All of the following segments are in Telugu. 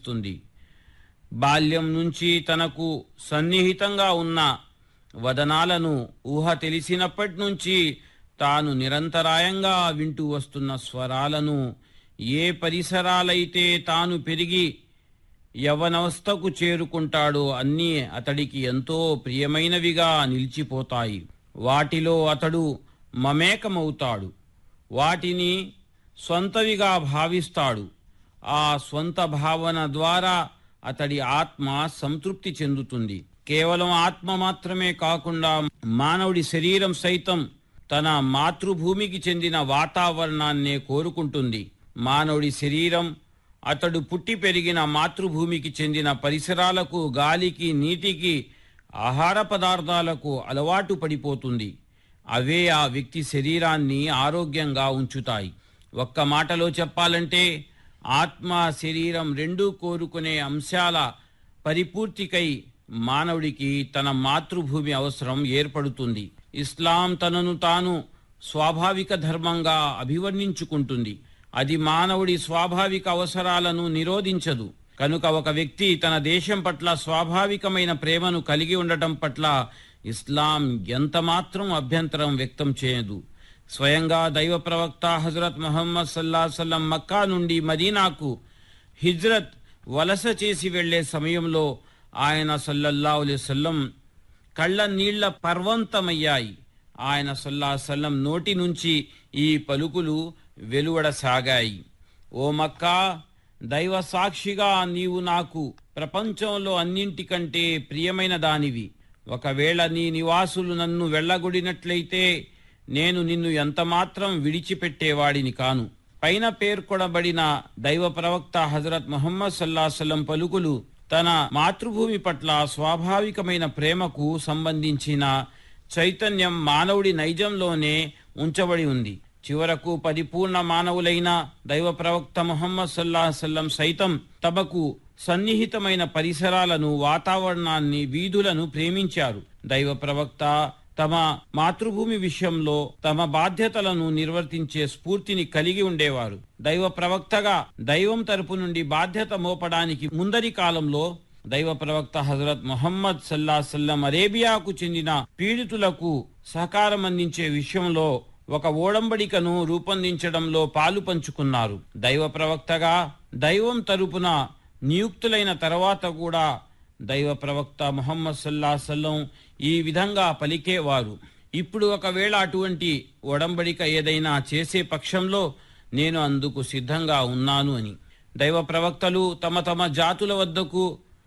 వస్తుంది బాల్యం నుంచి తనకు సన్నిహితంగా ఉన్న వదనాలను ఊహ తెలిసినప్పటి నుంచి తాను నిరంతరాయంగా వింటూ వస్తున్న స్వరాలను ఏ పరిసరాలైతే తాను పెరిగి యవనవస్థకు చేరుకుంటాడో అన్నీ అతడికి ఎంతో ప్రియమైనవిగా నిలిచిపోతాయి వాటిలో అతడు మమేకమవుతాడు వాటిని స్వంతవిగా భావిస్తాడు ఆ స్వంత భావన ద్వారా అతడి ఆత్మ సంతృప్తి చెందుతుంది కేవలం ఆత్మ మాత్రమే కాకుండా మానవుడి శరీరం సైతం తన మాతృభూమికి చెందిన వాతావరణాన్నే కోరుకుంటుంది మానవుడి శరీరం అతడు పుట్టి పెరిగిన మాతృభూమికి చెందిన పరిసరాలకు గాలికి నీటికి ఆహార పదార్థాలకు అలవాటు పడిపోతుంది అవే ఆ వ్యక్తి శరీరాన్ని ఆరోగ్యంగా ఉంచుతాయి ఒక్క మాటలో చెప్పాలంటే ఆత్మ శరీరం రెండూ కోరుకునే అంశాల పరిపూర్తికై మానవుడికి తన మాతృభూమి అవసరం ఏర్పడుతుంది ఇస్లాం తనను తాను స్వాభావిక ధర్మంగా అభివర్ణించుకుంటుంది అది మానవుడి స్వాభావిక అవసరాలను నిరోధించదు కనుక ఒక వ్యక్తి తన దేశం పట్ల స్వాభావికమైన ప్రేమను కలిగి ఉండటం పట్ల ఇస్లాం ఎంత మాత్రం అభ్యంతరం వ్యక్తం చేయదు స్వయంగా దైవ ప్రవక్త హజరత్ ముహమ్మద్ సల్లా సల్లం మక్కా నుండి మదీనాకు హిజ్రత్ వలస చేసి వెళ్లే సమయంలో ఆయన సల్లల్లా సల్లం కళ్ళ నీళ్ల పర్వంతమయ్యాయి ఆయన సల్లా సల్లం నోటి నుంచి ఈ పలుకులు వెలువడసాగాయి ఓ మక్కా దైవ సాక్షిగా నీవు నాకు ప్రపంచంలో అన్నింటికంటే ప్రియమైన దానివి ఒకవేళ నీ నివాసులు నన్ను వెళ్ళగొడినట్లయితే నేను నిన్ను ఎంతమాత్రం విడిచిపెట్టేవాడిని కాను పైన పేర్కొనబడిన దైవ ప్రవక్త హజరత్ ముహమ్మద్ సల్లాహసల్లం పలుకులు తన మాతృభూమి పట్ల స్వాభావికమైన ప్రేమకు సంబంధించిన చైతన్యం మానవుడి నైజంలోనే ఉంచబడి ఉంది చివరకు పరిపూర్ణ మానవులైన దైవ ప్రవక్త ముహమ్మద్ సల్లాహసల్లం సైతం తమకు సన్నిహితమైన పరిసరాలను వాతావరణాన్ని వీధులను ప్రేమించారు దైవ ప్రవక్త తమ మాతృభూమి విషయంలో తమ బాధ్యతలను నిర్వర్తించే స్ఫూర్తిని కలిగి ఉండేవారు దైవ ప్రవక్తగా దైవం తరపు నుండి బాధ్యత మోపడానికి ముందరి కాలంలో దైవ ప్రవక్త హజరత్ మొహమ్మద్ సల్లా సల్లం అరేబియాకు చెందిన పీడితులకు సహకారం అందించే విషయంలో ఒక ఓడంబడికను రూపొందించడంలో పాలు పంచుకున్నారు దైవ ప్రవక్తగా దైవం తరపున నియుక్తులైన తర్వాత కూడా దైవ ప్రవక్త ముహమ్మద్ సల్లా సల్లం ఈ విధంగా పలికేవారు ఇప్పుడు ఒకవేళ అటువంటి ఒడంబడిక ఏదైనా చేసే పక్షంలో నేను అందుకు సిద్ధంగా ఉన్నాను అని దైవ ప్రవక్తలు తమ తమ జాతుల వద్దకు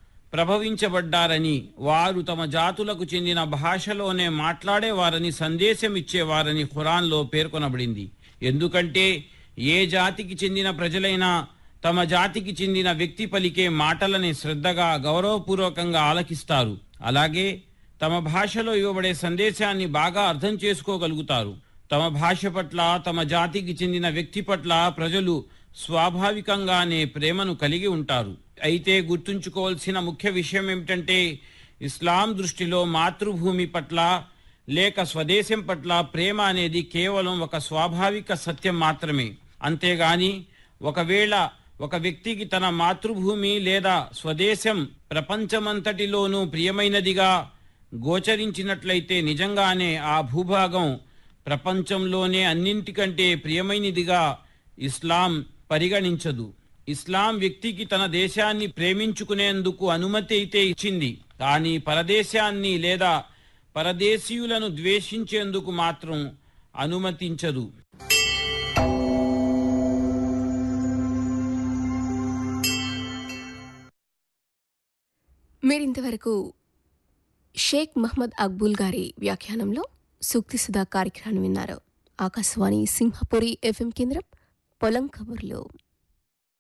ప్రభవించబడ్డారని వారు తమ జాతులకు చెందిన భాషలోనే మాట్లాడేవారని సందేశం ఇచ్చేవారని ఖురాన్లో పేర్కొనబడింది ఎందుకంటే ఏ జాతికి చెందిన ప్రజలైనా తమ జాతికి చెందిన వ్యక్తి పలికే మాటలని శ్రద్ధగా గౌరవపూర్వకంగా ఆలకిస్తారు అలాగే తమ భాషలో ఇవ్వబడే సందేశాన్ని బాగా అర్థం చేసుకోగలుగుతారు తమ భాష పట్ల తమ జాతికి చెందిన వ్యక్తి పట్ల ప్రజలు స్వాభావికంగానే ప్రేమను కలిగి ఉంటారు అయితే గుర్తుంచుకోవాల్సిన ముఖ్య విషయం ఏమిటంటే ఇస్లాం దృష్టిలో మాతృభూమి పట్ల లేక స్వదేశం పట్ల ప్రేమ అనేది కేవలం ఒక స్వాభావిక సత్యం మాత్రమే అంతేగాని ఒకవేళ ఒక వ్యక్తికి తన మాతృభూమి లేదా స్వదేశం ప్రపంచమంతటిలోనూ ప్రియమైనదిగా గోచరించినట్లయితే నిజంగానే ఆ భూభాగం ప్రపంచంలోనే అన్నింటికంటే ప్రియమైనదిగా ఇస్లాం పరిగణించదు ఇస్లాం వ్యక్తికి తన దేశాన్ని ప్రేమించుకునేందుకు అనుమతి అయితే ఇచ్చింది కానీ పరదేశాన్ని లేదా పరదేశీయులను ద్వేషించేందుకు మాత్రం అనుమతించదు మీరింతవరకు షేక్ మహమ్మద్ అక్బుల్ గారి వ్యాఖ్యానంలో సూక్తి సుధా కార్యక్రమాన్ని విన్నారు ఆకాశవాణి సింహపురి ఎఫ్ఎం కేంద్రం పొలం కబుర్లు